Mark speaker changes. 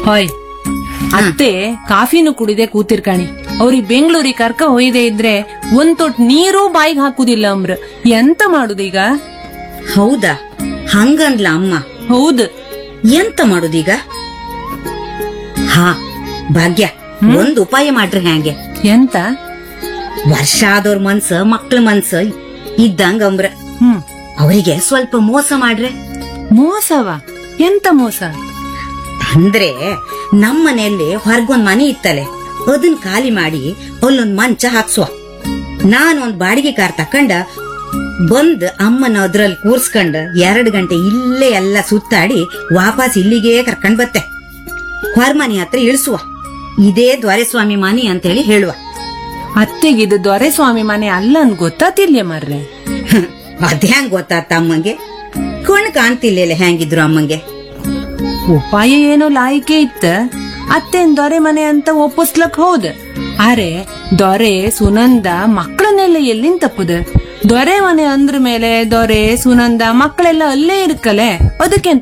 Speaker 1: ಹೊಯ್ ಅತ್ತೆ ಕಾಫಿನೂ ಕುಡಿದೆ ಕೂತಿರ್ಕಾಣಿ ಅವ್ರಿಗೆ ಬೆಂಗಳೂರಿಗೆ ಕರ್ಕ ಹೊಯ್ದೆ ಇದ್ರೆ ಒಂದ್ ತೊಟ್ ನೀರು ಬಾಯಿಗೆ ಹಾಕುದಿಲ್ಲ ಅಮ್ರ ಎಂತ ಮಾಡುದೀಗ
Speaker 2: ಹೌದಾ ಹಂಗಂದ್ಲ ಅಮ್ಮ
Speaker 1: ಹೌದು
Speaker 2: ಎಂತ ಮಾಡುದೀಗ ಹಾ ಭಾಗ್ಯ ಒಂದ್ ಉಪಾಯ ಮಾಡ್ರಿ ಹ್ಯಾಂಗೆ
Speaker 1: ಎಂತ
Speaker 2: ವರ್ಷ ಆದವ್ರ ಮನ್ಸ ಮಕ್ಳ ಮನ್ಸ ಇದ್ದಂಗ ಅಂಬ್ರ
Speaker 1: ಹ್ಮ್
Speaker 2: ಅವರಿಗೆ ಸ್ವಲ್ಪ ಮೋಸ ಮಾಡ್ರೆ
Speaker 1: ಮೋಸವ ಎಂತ ಮೋಸ
Speaker 2: ಅಂದ್ರೆ ನಮ್ಮ ಮನೆಯಲ್ಲಿ ಹೊರಗೊಂದ್ ಮನೆ ಇತ್ತಲೆ ಅದನ್ ಖಾಲಿ ಮಾಡಿ ಅಲ್ಲೊಂದ್ ಮಂಚ ಹಾಕ್ಸುವ ನಾನ್ ಒಂದ್ ಬಾಡಿಗೆ ಕಾರ್ ತಕೊಂಡ ಬಂದ್ ಅಮ್ಮನ ಅದ್ರಲ್ಲಿ ಕೂರ್ಸ್ಕೊಂಡ್ ಎರಡ್ ಗಂಟೆ ಇಲ್ಲೇ ಎಲ್ಲ ಸುತ್ತಾಡಿ ವಾಪಸ್ ಇಲ್ಲಿಗೆ ಕರ್ಕೊಂಡ್ ಬತ್ತೆ ಹೊರಮನೆ ಹತ್ರ ಇಳಿಸುವ ಇದೇ ದ್ವಾರಸ್ವಾಮಿ ಮನೆ ಅಂತೇಳಿ ಹೇಳುವ
Speaker 1: ಅತ್ತೆಗಿದು ದೊರೆಸ್ವಾಮಿ ಮನೆ ಅಲ್ಲ ಅನ್ ಗೊತ್ತಾತಿಲ್ಯ ಮರ್ರೆ
Speaker 2: ಹ್ಮ್, ಅದ್ ಹೆಂಗ್ ಗೊತ್ತಾತ ಅಮ್ಮಂಗೆ ಕಣ್ ಕಾಣ್ತಿಲ್ಲ ಹೆಂಗಿದ್ರು ಅಮ್ಮಂಗೆ
Speaker 1: ಉಪಾಯ ಏನೋ ಲಾಯಿಕೆ ಇತ್ತ ಅತ್ತೆನ್ ದೊರೆ ಮನೆ ಅಂತ ಒಪ್ಪಿಸ್ಲಕ್ ಹೌದ್ ಆರೆ ದೊರೆ ಸುನಂದ ಮಕ್ಕಳನ್ನೆಲ್ಲ ಎಲ್ಲಿಂದ ತಪ್ಪುದ ದೊರೆ ಮನೆ ಅಂದ್ರ ಮೇಲೆ ದೊರೆ ಸುನಂದ ಮಕ್ಕಳೆಲ್ಲ ಅಲ್ಲೇ ಇರ್ಕಲೆ ಅದಕ್ಕೆ